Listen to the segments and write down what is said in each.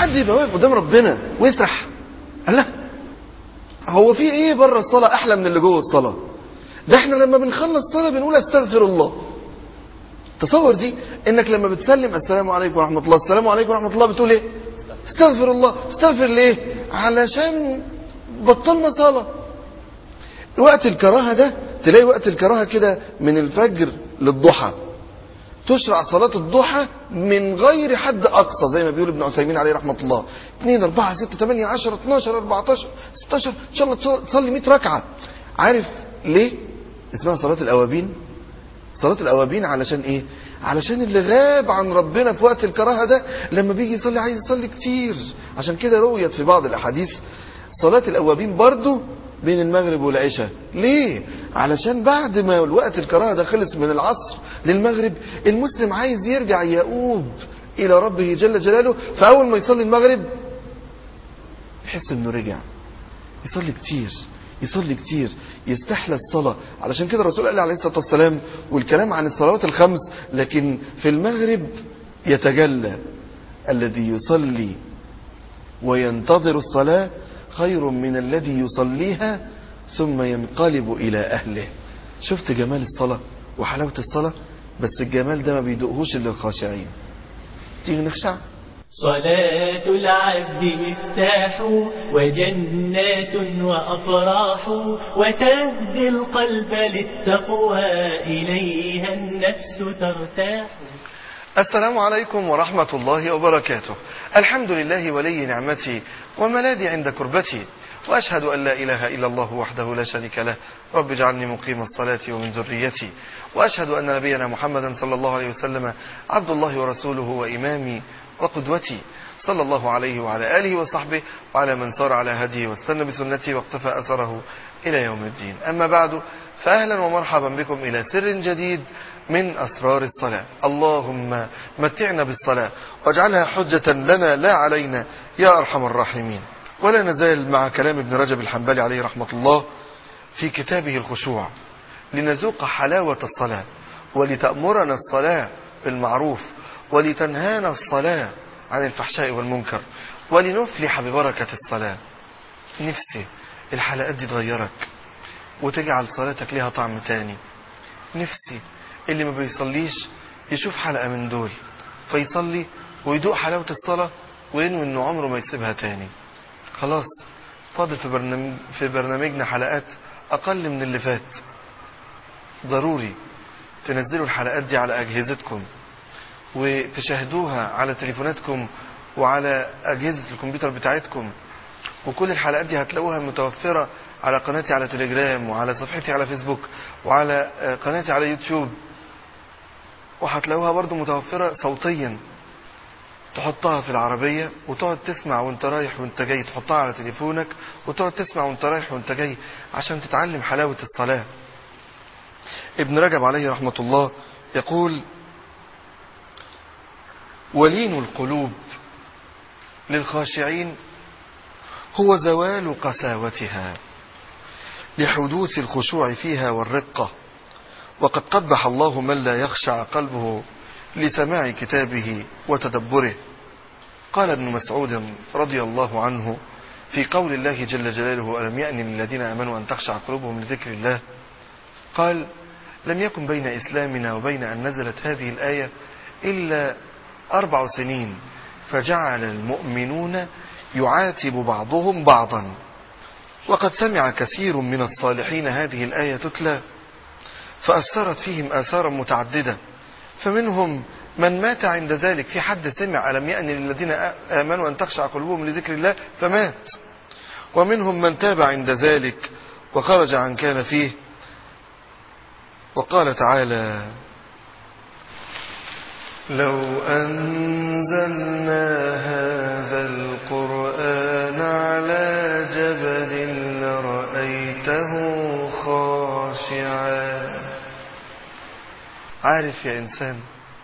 حد يبقى واقف قدام ربنا ويسرح قال لا هو في ايه بره الصلاه احلى من اللي جوه الصلاه ده احنا لما بنخلص صلاه بنقول استغفر الله تصور دي انك لما بتسلم السلام عليكم ورحمه الله السلام عليكم ورحمه الله بتقول ايه استغفر الله استغفر ليه علشان بطلنا صلاه وقت الكراهه ده تلاقي وقت الكراهه كده من الفجر للضحى تشرع صلاة الضحى من غير حد أقصى زي ما بيقول ابن عثيمين عليه رحمة الله 2 4 6 8 10 12 14 16 إن شاء الله تصلي 100 ركعة عارف ليه؟ اسمها صلاة الأوابين صلاة الأوابين علشان إيه؟ علشان اللي غاب عن ربنا في وقت الكراهة ده لما بيجي يصلي عايز يصلي كتير عشان كده رويت في بعض الأحاديث صلاة الأوابين برضو بين المغرب والعشاء ليه علشان بعد ما الوقت الكراهه ده خلص من العصر للمغرب المسلم عايز يرجع يؤوب الى ربه جل جلاله فاول ما يصلي المغرب يحس انه رجع يصلي كتير يصلي كتير يستحلى الصلاة علشان كده الرسول قال عليه الصلاة والسلام والكلام عن الصلوات الخمس لكن في المغرب يتجلى الذي يصلي وينتظر الصلاة خير من الذي يصليها ثم ينقلب إلى أهله شفت جمال الصلاة وحلاوة الصلاة بس الجمال ده ما بيدقهوش إلا الخاشعين تيجي نخشع صلاة العبد مفتاح وجنات وأفراح وتهدي القلب للتقوى إليها النفس ترتاح السلام عليكم ورحمة الله وبركاته الحمد لله ولي نعمتي وملاذي عند كربتي وأشهد أن لا إله إلا الله وحده لا شريك له رب اجعلني مقيم الصلاة ومن ذريتي وأشهد أن نبينا محمدا صلى الله عليه وسلم عبد الله ورسوله وإمامي وقدوتي صلى الله عليه وعلى آله وصحبه وعلى من سار على هديه واستنى بسنته واقتفى أثره إلى يوم الدين أما بعد فأهلا ومرحبا بكم إلى سر جديد من أسرار الصلاة اللهم متعنا بالصلاة واجعلها حجة لنا لا علينا يا أرحم الراحمين ولا نزال مع كلام ابن رجب الحنبلي عليه رحمة الله في كتابه الخشوع لنذوق حلاوة الصلاة ولتأمرنا الصلاة بالمعروف ولتنهانا الصلاة عن الفحشاء والمنكر ولنفلح ببركة الصلاة نفسي الحلقات دي تغيرك وتجعل صلاتك لها طعم تاني نفسي اللي ما بيصليش يشوف حلقة من دول فيصلي ويدوق حلاوة الصلاة وينوي انه عمره ما يسيبها تاني خلاص فاضل في, برنامج في برنامجنا حلقات اقل من اللي فات ضروري تنزلوا الحلقات دي على اجهزتكم وتشاهدوها على تليفوناتكم وعلى اجهزة الكمبيوتر بتاعتكم وكل الحلقات دي هتلاقوها متوفرة على قناتي على تليجرام وعلى صفحتي على فيسبوك وعلى قناتي على يوتيوب وهتلاقوها برضو متوفرة صوتيا تحطها في العربية وتقعد تسمع وانت رايح وانت جاي تحطها على تليفونك وتقعد تسمع وانت رايح وانت جاي عشان تتعلم حلاوة الصلاة ابن رجب عليه رحمة الله يقول ولين القلوب للخاشعين هو زوال قساوتها لحدوث الخشوع فيها والرقة وقد قبح الله من لا يخشع قلبه لسماع كتابه وتدبره قال ابن مسعود رضي الله عنه في قول الله جل جلاله ألم يأن للذين آمنوا أن تخشع قلوبهم لذكر الله قال لم يكن بين إسلامنا وبين أن نزلت هذه الآية إلا أربع سنين فجعل المؤمنون يعاتب بعضهم بعضا وقد سمع كثير من الصالحين هذه الآية تتلى فأثرت فيهم آثارا متعددة فمنهم من مات عند ذلك في حد سمع ألم يأن للذين آمنوا أن تخشع قلوبهم لذكر الله فمات ومنهم من تاب عند ذلك وخرج عن كان فيه وقال تعالى لو أنزلنا هذا القرآن على جبل لرأيته خاشعا عارف يا إنسان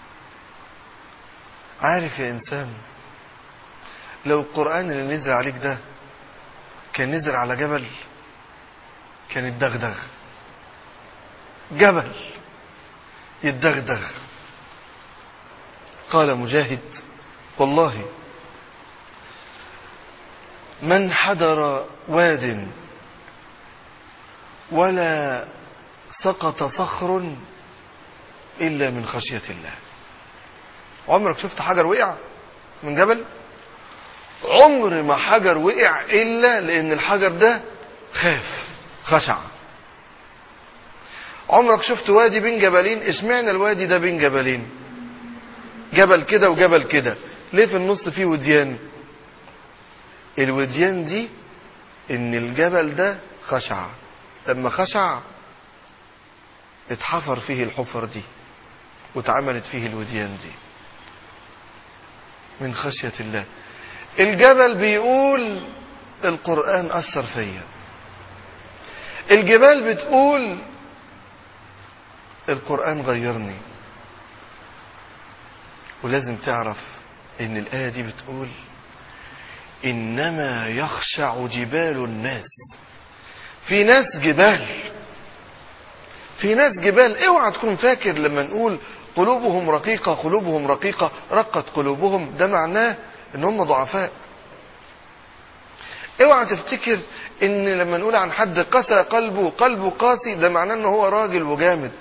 عارف يا إنسان لو القرآن اللي نزل عليك ده كان نزل على جبل كان يتدغدغ جبل يتدغدغ قال مجاهد والله من حدر واد ولا سقط صخر إلا من خشية الله عمرك شفت حجر وقع من جبل عمر ما حجر وقع إلا لأن الحجر ده خاف خشع عمرك شفت وادي بين جبلين اشمعنى الوادي ده بين جبلين جبل كده وجبل كده ليه في النص فيه وديان الوديان دي ان الجبل ده خشع لما خشع اتحفر فيه الحفر دي واتعملت فيه الوديان دي من خشية الله الجبل بيقول القرآن أثر فيا الجبال بتقول القرآن غيرني ولازم تعرف ان الآية دي بتقول إنما يخشع جبال الناس في ناس جبال في ناس جبال اوعى تكون فاكر لما نقول قلوبهم رقيقة قلوبهم رقيقة رقت قلوبهم ده معناه ان هم ضعفاء اوعى تفتكر ان لما نقول عن حد قسى قلبه قلبه قاسي ده معناه ان هو راجل وجامد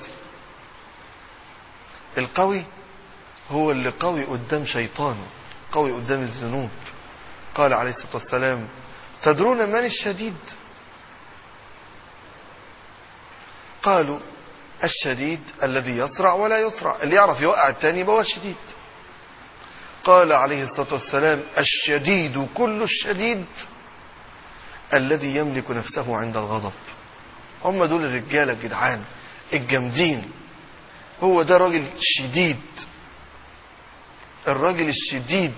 القوي هو اللي قوي قدام شيطانه قوي قدام الذنوب قال عليه الصلاة والسلام تدرون من الشديد قالوا الشديد الذي يصرع ولا يصرع اللي يعرف يوقع التاني يبقى هو الشديد قال عليه الصلاة والسلام الشديد كل الشديد الذي يملك نفسه عند الغضب هم دول الرجالة الجدعان الجامدين هو ده راجل شديد الراجل الشديد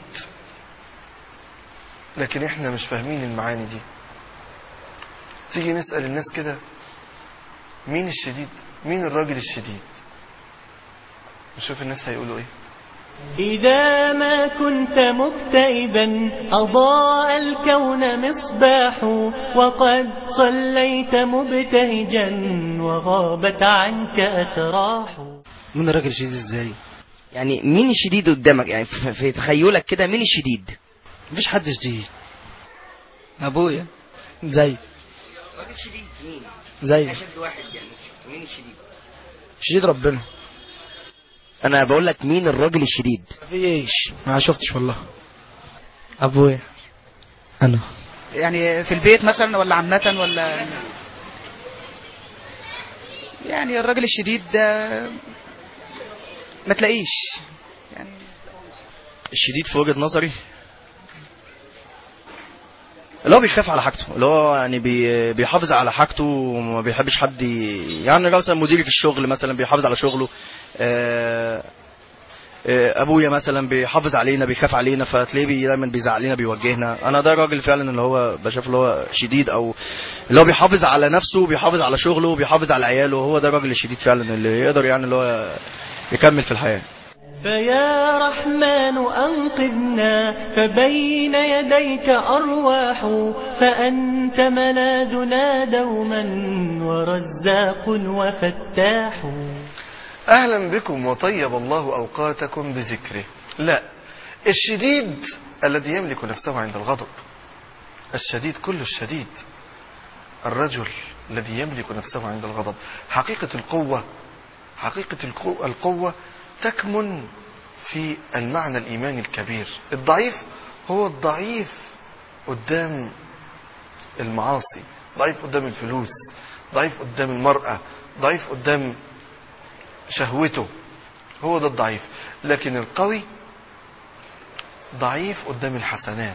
لكن احنا مش فاهمين المعاني دي تيجي نسأل الناس كده مين الشديد مين الراجل الشديد نشوف الناس هيقولوا ايه إذا ما كنت مكتئبا أضاء الكون مصباح وقد صليت مبتهجا وغابت عنك أتراح مين الراجل الشديد ازاي يعني مين الشديد قدامك يعني في في تخيلك كده مين الشديد مفيش حد شديد ابويا زي راجل شديد مين زي اشد واحد يعني مين الشديد شديد ربنا انا بقول لك مين الراجل الشديد مفيش ما شفتش والله ابويا انا يعني في البيت مثلا ولا عامة ولا يعني الراجل الشديد ده ما تلاقيش يعني الشديد في وجهة نظري اللي هو بيخاف على حاجته اللي هو يعني بي بيحافظ على حاجته وما بيحبش حد ي- يعني مثلا مديري في الشغل مثلا بيحافظ على شغله آه، آه، ابويا مثلا بيحافظ علينا بيخاف علينا فتلاقيه بي دايما بيزعلنا بيوجهنا انا ده راجل فعلا اللي هو بشوف اللي هو شديد او اللي هو بيحافظ على نفسه بيحافظ على شغله بيحافظ على عياله هو ده الراجل الشديد فعلا اللي يقدر يعني اللي هو يكمل في الحياه فيا رحمن أنقذنا فبين يديك أرواح فأنت ملاذنا دوما ورزاق وفتاح اهلا بكم وطيب الله اوقاتكم بذكره لا الشديد الذي يملك نفسه عند الغضب الشديد كل الشديد الرجل الذي يملك نفسه عند الغضب حقيقة القوة حقيقة القو- القوة تكمن في المعنى الإيماني الكبير الضعيف هو الضعيف قدام المعاصي ضعيف قدام الفلوس ضعيف قدام المرأة ضعيف قدام شهوته هو ده الضعيف لكن القوي ضعيف قدام الحسنات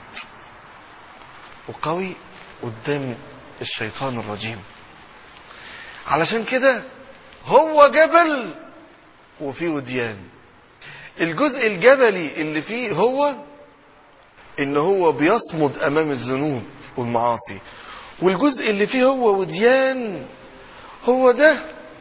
وقوي قدام الشيطان الرجيم علشان كده هو جبل وفيه وديان الجزء الجبلي اللي فيه هو ان هو بيصمد امام الذنوب والمعاصي والجزء اللي فيه هو وديان هو ده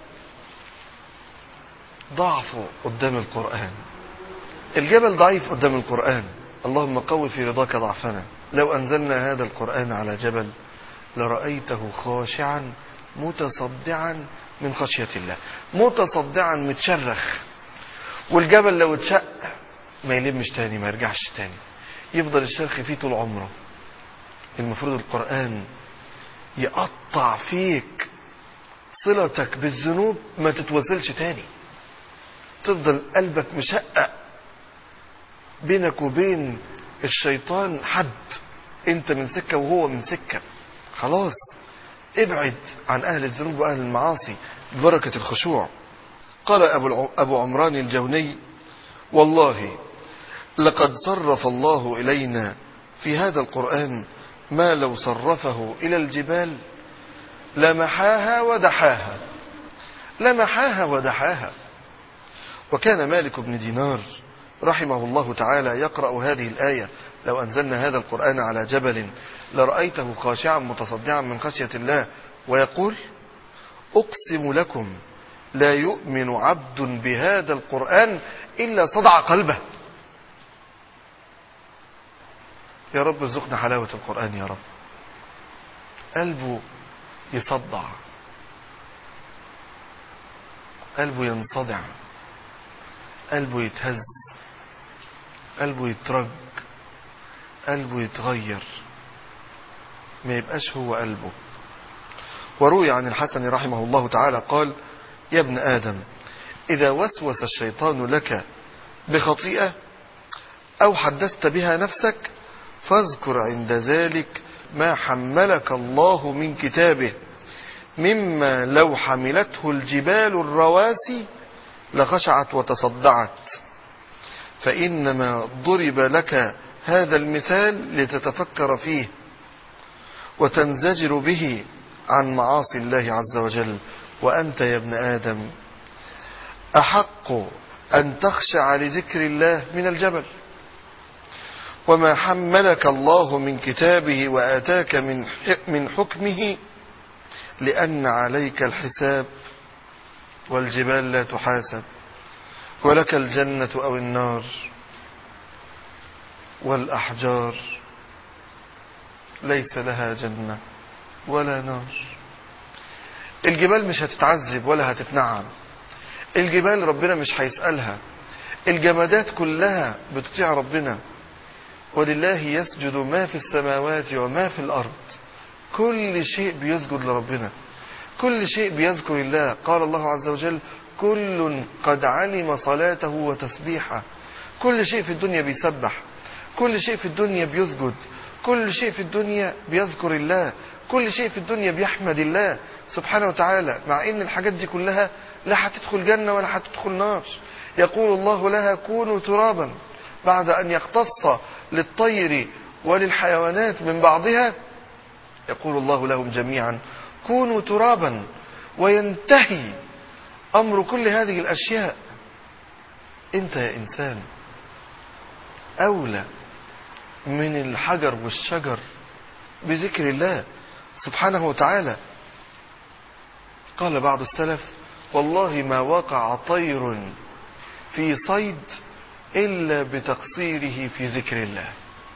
ضعفه قدام القرآن الجبل ضعيف قدام القرآن اللهم قو في رضاك ضعفنا لو أنزلنا هذا القرآن على جبل لرأيته خاشعا متصدعا من خشية الله متصدعا متشرخ والجبل لو اتشق ما يلمش تاني ما يرجعش تاني يفضل الشرخ فيه طول عمره المفروض القرآن يقطع فيك صلتك بالذنوب ما تتوصلش تاني تفضل قلبك مشقق بينك وبين الشيطان حد انت من سكة وهو من سكة خلاص ابعد عن اهل الذنوب واهل المعاصي ببركة الخشوع قال ابو, الع- أبو عمران الجوني والله لقد صرف الله الينا في هذا القرآن ما لو صرفه الى الجبال لمحاها ودحاها لمحاها ودحاها وكان مالك بن دينار رحمه الله تعالى يقرأ هذه الآية لو أنزلنا هذا القرآن على جبل لرأيته خاشعا متصدعا من خشية الله ويقول أقسم لكم لا يؤمن عبد بهذا القرآن إلا صدع قلبه يا رب ارزقنا حلاوة القرآن يا رب قلبه يصدع قلبه ينصدع قلبه يتهز قلبه يترج قلبه يتغير ما يبقاش هو قلبه وروي عن الحسن رحمه الله تعالى قال يا ابن آدم إذا وسوس الشيطان لك بخطيئة أو حدثت بها نفسك فاذكر عند ذلك ما حملك الله من كتابه مما لو حملته الجبال الرواسي لخشعت وتصدعت فإنما ضرب لك هذا المثال لتتفكر فيه وتنزجر به عن معاصي الله عز وجل وأنت يا ابن آدم أحق أن تخشع لذكر الله من الجبل وما حملك الله من كتابه وآتاك من من حكمه لأن عليك الحساب والجبال لا تحاسب ولك الجنة أو النار والأحجار ليس لها جنة ولا نار الجبال مش هتتعذب ولا هتتنعم الجبال ربنا مش هيسألها الجمادات كلها بتطيع ربنا ولله يسجد ما في السماوات وما في الأرض كل شيء بيسجد لربنا كل شيء بيذكر الله قال الله عز وجل كل قد علم صلاته وتسبيحه كل شيء في الدنيا بيسبح كل شيء في الدنيا بيسجد كل شيء في الدنيا بيذكر الله كل شيء في الدنيا بيحمد الله سبحانه وتعالى مع ان الحاجات دي كلها لا هتدخل جنة ولا هتدخل نار يقول الله لها كونوا ترابا بعد ان يختص للطير وللحيوانات من بعضها يقول الله لهم جميعا كونوا ترابا وينتهي امر كل هذه الاشياء انت يا انسان اولى من الحجر والشجر بذكر الله سبحانه وتعالى قال بعض السلف والله ما وقع طير في صيد إلا بتقصيره في ذكر الله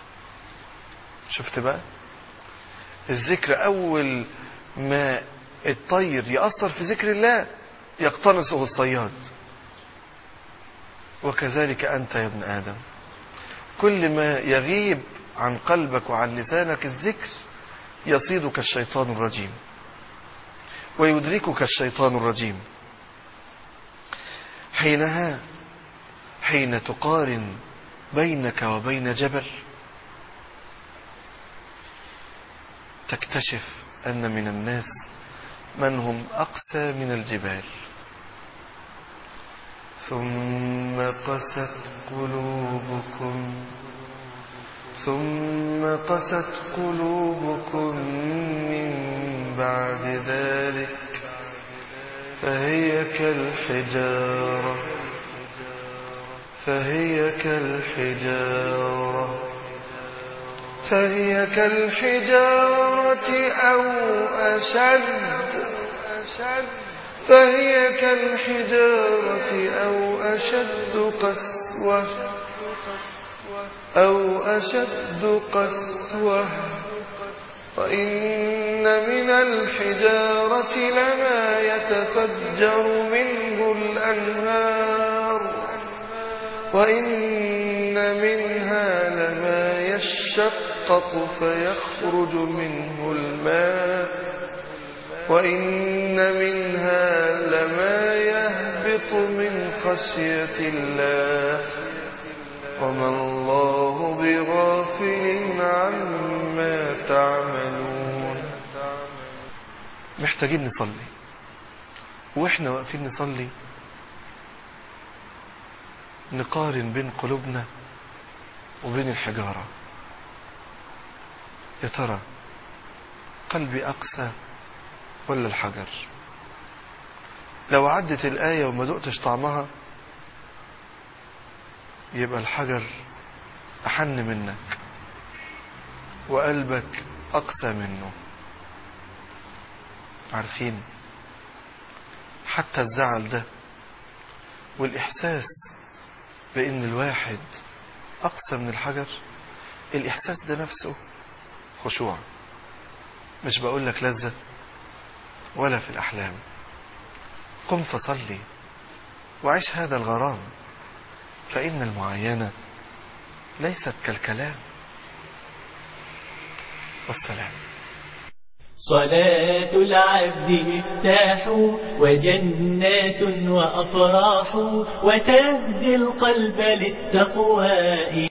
شفت بقى الذكر أول ما الطير يأثر في ذكر الله يقتنصه الصياد وكذلك أنت يا ابن آدم كل ما يغيب عن قلبك وعن لسانك الذكر يصيدك الشيطان الرجيم ويدركك الشيطان الرجيم حينها حين تقارن بينك وبين جبل تكتشف أن من الناس من هم أقسى من الجبال ثم قست قلوبكم ثم قست قلوبكم من بعد ذلك فهي كالحجارة فهي كالحجارة فهي كالحجارة أو أشد فهي كالحجارة أو أشد قسوة أو أشد قسوة وإن من الحجارة لما يتفجر منه الأنهار وإن منها لما يشقق يشقق فيخرج منه الماء وإن منها لما يهبط من خشية الله وما الله بغافل عما تعملون محتاجين نصلي واحنا واقفين نصلي نقارن بين قلوبنا وبين الحجارة يا ترى قلبي أقسى ولا الحجر لو عدت الآية وما دقتش طعمها يبقى الحجر أحن منك وقلبك أقسى منه عارفين حتى الزعل ده والإحساس بأن الواحد أقسى من الحجر الإحساس ده نفسه خشوع مش بقول لك لذة ولا في الأحلام قم فصلي وعيش هذا الغرام فإن المعاينة ليست كالكلام والسلام صلاة العبد مفتاح وجنات وأفراح وتهدي القلب للتقوى